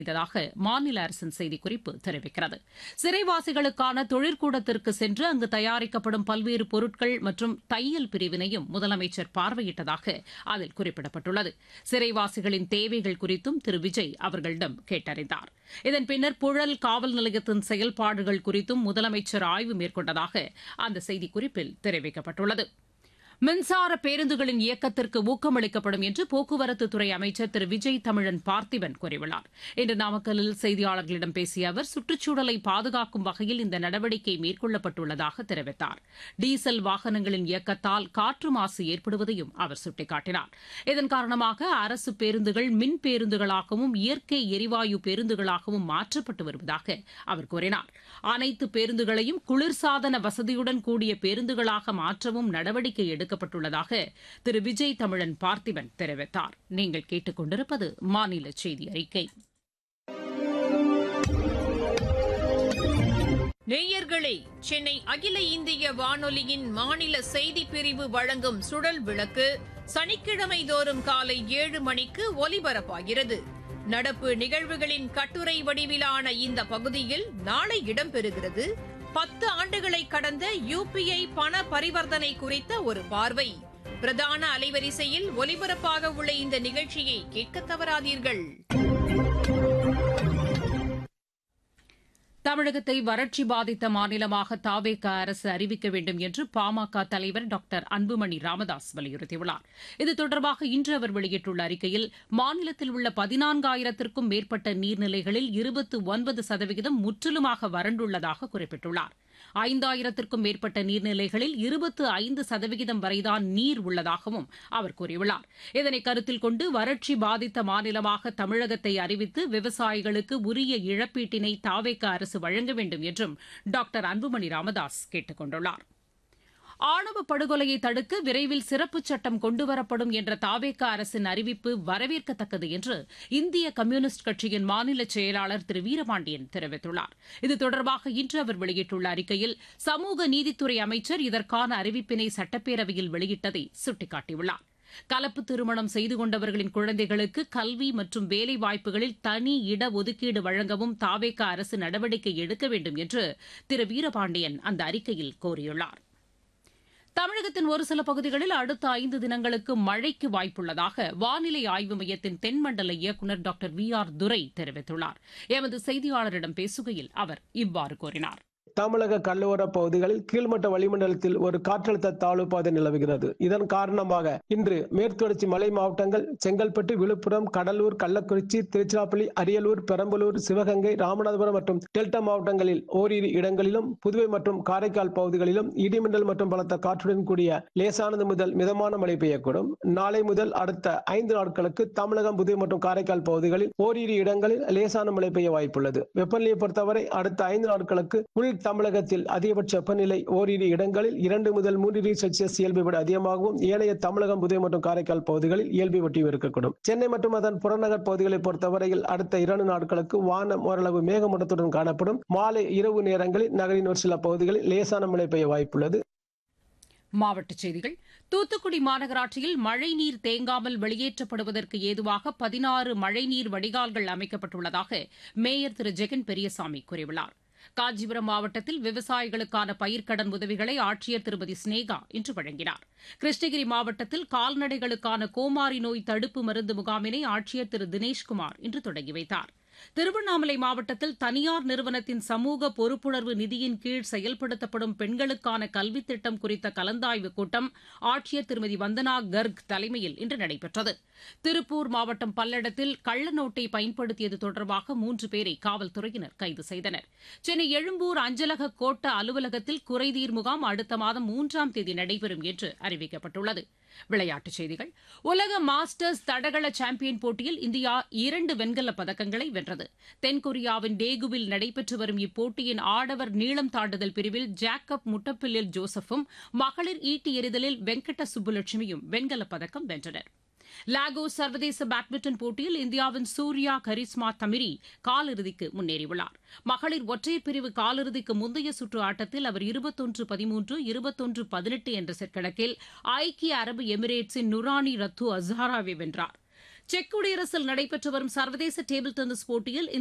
செய்ததாக மாநில அரசின் செய்திக்குறிப்பு தெரிவிக்கிறது சிறைவாசிகளுக்கான தொழிற்கூடத்திற்கு சென்று அங்கு தயாரிக்கப்படும் பல்வேறு பொருட்கள் மற்றும் தையல் பிரிவினையும் முதலமைச்சர் பார்வையிட்டதாக அதில் குறிப்பிடப்பட்டுள்ளது சிறைவாசிகளின் தேவைகள் குறித்தும் திரு விஜய் அவர்களிடம் கேட்டறிந்தார் இதன் பின்னர் புழல் காவல் நிலையத்தின் செயல்பாடுகள் குறித்தும் முதலமைச்சர் ஆய்வு மேற்கொண்டதாக அந்த செய்திக்குறிப்பில் தெரிவிக்கப்பட்டுள்ளது மின்சார பேருந்துகளின் இயக்கத்திற்கு ஊக்கமளிக்கப்படும் என்று போக்குவரத்துத்துறை அமைச்சர் திரு விஜய் தமிழன் பார்த்திபன் கூறியுள்ளார் இன்று நாமக்கல்லில் செய்தியாளர்களிடம் பேசிய அவர் சுற்றுச்சூழலை பாதுகாக்கும் வகையில் இந்த நடவடிக்கை மேற்கொள்ளப்பட்டுள்ளதாக தெரிவித்தார் டீசல் வாகனங்களின் இயக்கத்தால் காற்று மாசு ஏற்படுவதையும் அவர் சுட்டிக்காட்டினார் இதன் காரணமாக அரசு பேருந்துகள் மின் பேருந்துகளாகவும் இயற்கை எரிவாயு பேருந்துகளாகவும் மாற்றப்பட்டு வருவதாக அவர் கூறினார் அனைத்து பேருந்துகளையும் குளிர்சாதன வசதியுடன் கூடிய பேருந்துகளாக மாற்றவும் நடவடிக்கை எடுக்கப்பட்டுள்ளதாக திரு விஜய் தமிழன் பார்த்திபன் தெரிவித்தார் நீங்கள் கேட்டுக் கொண்டிருப்பது மாநில செய்தி அறிக்கை நேயர்களே சென்னை அகில இந்திய வானொலியின் மாநில செய்திப் பிரிவு வழங்கும் சுழல் விளக்கு சனிக்கிழமை தோறும் காலை ஏழு மணிக்கு ஒலிபரப்பாகிறது நடப்பு நிகழ்வுகளின் கட்டுரை வடிவிலான இந்த பகுதியில் நாளை இடம்பெறுகிறது பத்து ஆண்டுகளை கடந்த யுபிஐ பண பரிவர்த்தனை குறித்த ஒரு பார்வை பிரதான அலைவரிசையில் ஒலிபரப்பாக உள்ள இந்த நிகழ்ச்சியை கேட்க தவறாதீர்கள் தமிழகத்தை வறட்சி பாதித்த மாநிலமாக தாவேக அரசு அறிவிக்க வேண்டும் என்று பாமக தலைவர் டாக்டர் அன்புமணி ராமதாஸ் வலியுறுத்தியுள்ளார் இது தொடர்பாக இன்று அவர் வெளியிட்டுள்ள அறிக்கையில் மாநிலத்தில் உள்ள பதினான்காயிரத்திற்கும் மேற்பட்ட நீர்நிலைகளில் இருபத்து ஒன்பது சதவிகிதம் முற்றிலுமாக வறண்டுள்ளதாக குறிப்பிட்டுள்ளார் ஐந்தாயிரத்திற்கும் மேற்பட்ட நீர்நிலைகளில் இருபத்து ஐந்து சதவிகிதம் வரைதான் நீர் உள்ளதாகவும் அவர் கூறியுள்ளார் இதனை கருத்தில் கொண்டு வறட்சி பாதித்த மாநிலமாக தமிழகத்தை அறிவித்து விவசாயிகளுக்கு உரிய இழப்பீட்டினை தாவேக அரசு வழங்க வேண்டும் என்றும் டாக்டர் அன்புமணி ராமதாஸ் கேட்டுக் கொண்டுள்ளார் ஆணவ படுகொலையை தடுக்க விரைவில் சிறப்பு சட்டம் கொண்டுவரப்படும் என்ற தாவேக அரசின் அறிவிப்பு வரவேற்கத்தக்கது என்று இந்திய கம்யூனிஸ்ட் கட்சியின் மாநில செயலாளர் திரு வீரபாண்டியன் தெரிவித்துள்ளார் இது தொடர்பாக இன்று அவர் வெளியிட்டுள்ள அறிக்கையில் சமூக நீதித்துறை அமைச்சர் இதற்கான அறிவிப்பினை சட்டப்பேரவையில் வெளியிட்டதை சுட்டிக்காட்டியுள்ளார் கலப்பு திருமணம் செய்து கொண்டவர்களின் குழந்தைகளுக்கு கல்வி மற்றும் வேலை வாய்ப்புகளில் தனி இடஒதுக்கீடு வழங்கவும் தாவேக அரசு நடவடிக்கை எடுக்க வேண்டும் என்று திரு வீரபாண்டியன் அந்த அறிக்கையில் கோரியுள்ளார் தமிழகத்தின் ஒரு சில பகுதிகளில் அடுத்த ஐந்து தினங்களுக்கு மழைக்கு வாய்ப்புள்ளதாக வானிலை ஆய்வு மையத்தின் தென்மண்டல இயக்குநர் டாக்டர் வி ஆர் துரை தெரிவித்துள்ளார் எமது செய்தியாளரிடம் பேசுகையில் அவர் இவ்வாறு கூறினார் தமிழக கடலோர பகுதிகளில் கீழ்மட்ட வளிமண்டலத்தில் ஒரு காற்றழுத்த தாழ்வு பாதை நிலவுகிறது இதன் காரணமாக இன்று மேற்குத்தொடர்ச்சி மலை மாவட்டங்கள் செங்கல்பட்டு விழுப்புரம் கடலூர் கள்ளக்குறிச்சி திருச்சிராப்பள்ளி அரியலூர் பெரம்பலூர் சிவகங்கை ராமநாதபுரம் மற்றும் டெல்டா மாவட்டங்களில் ஓரிரு இடங்களிலும் புதுவை மற்றும் காரைக்கால் பகுதிகளிலும் இடிமின்னல் மற்றும் பலத்த காற்றுடன் கூடிய லேசானது முதல் மிதமான மழை பெய்யக்கூடும் நாளை முதல் அடுத்த ஐந்து நாட்களுக்கு தமிழகம் புதுவை மற்றும் காரைக்கால் பகுதிகளில் ஓரிரு இடங்களில் லேசான மழை பெய்ய வாய்ப்புள்ளது வெப்பநிலையை பொறுத்தவரை அடுத்த ஐந்து நாட்களுக்கு உள் தமிழகத்தில் அதிகபட்ச வெப்பநிலை ஓரிரு இடங்களில் இரண்டு முதல் மூன்று டிகிரி செல்சியஸ் இயல்பை விட அதிகமாகவும் ஏனைய தமிழகம் புதுவை மற்றும் காரைக்கால் பகுதிகளில் இயல்பை ஒட்டியும் இருக்கக்கூடும் சென்னை மற்றும் அதன் புறநகர் பகுதிகளை பொறுத்தவரையில் அடுத்த இரண்டு நாட்களுக்கு வானம் ஓரளவு மேகமூட்டத்துடன் காணப்படும் மாலை இரவு நேரங்களில் நகரின் ஒரு சில பகுதிகளில் லேசான மழை பெய்ய வாய்ப்புள்ளது மாவட்டச் செய்திகள் தூத்துக்குடி மாநகராட்சியில் மழைநீர் தேங்காமல் வெளியேற்றப்படுவதற்கு ஏதுவாக பதினாறு மழைநீர் வடிகால்கள் அமைக்கப்பட்டுள்ளதாக மேயர் திரு ஜெகன் பெரியசாமி கூறியுள்ளார் காஞ்சிபுரம் மாவட்டத்தில் விவசாயிகளுக்கான பயிர்க்கடன் உதவிகளை ஆட்சியர் திருமதி ஸ்னேகா இன்று வழங்கினார் கிருஷ்ணகிரி மாவட்டத்தில் கால்நடைகளுக்கான கோமாரி நோய் தடுப்பு மருந்து முகாமினை ஆட்சியர் திரு தினேஷ்குமார் இன்று தொடங்கி வைத்தார் திருவண்ணாமலை மாவட்டத்தில் தனியார் நிறுவனத்தின் சமூக பொறுப்புணர்வு நிதியின் கீழ் செயல்படுத்தப்படும் பெண்களுக்கான கல்வித் திட்டம் குறித்த கலந்தாய்வுக் கூட்டம் ஆட்சியர் திருமதி வந்தனா கர்க் தலைமையில் இன்று நடைபெற்றது திருப்பூர் மாவட்டம் பல்லடத்தில் கள்ள நோட்டை பயன்படுத்தியது தொடர்பாக மூன்று பேரை காவல்துறையினர் கைது செய்தனர் சென்னை எழும்பூர் அஞ்சலக கோட்ட அலுவலகத்தில் குறைதீர் முகாம் அடுத்த மாதம் மூன்றாம் தேதி நடைபெறும் என்று அறிவிக்கப்பட்டுள்ளது விளையாட்டுச் செய்திகள் உலக மாஸ்டர்ஸ் தடகள சாம்பியன் போட்டியில் இந்தியா இரண்டு வெண்கலப் பதக்கங்களை வென்றது தென்கொரியாவின் டேகுவில் நடைபெற்று வரும் இப்போட்டியின் ஆடவர் நீளம் தாண்டுதல் பிரிவில் ஜாக்கப் முட்டப்பில்லில் ஜோசப்பும் மகளிர் ஈட்டி எறிதலில் வெங்கட சுப்புலட்சுமியும் வெண்கலப் பதக்கம் வென்றனர் லாகோஸ் சர்வதேச பேட்மிண்டன் போட்டியில் இந்தியாவின் சூர்யா கரிஸ்மா தமிரி காலிறுதிக்கு முன்னேறியுள்ளார் மகளிர் ஒற்றையர் பிரிவு காலிறுதிக்கு முந்தைய சுற்று ஆட்டத்தில் அவர் இருபத்தொன்று பதிமூன்று இருபத்தொன்று பதினெட்டு என்ற செட் கணக்கில் ஐக்கிய அரபு எமிரேட்ஸின் நுரானி ரத்து அசாராவை வென்றார் செக் குடியரசில் நடைபெற்று வரும் சர்வதேச டேபிள் டென்னிஸ் போட்டியில்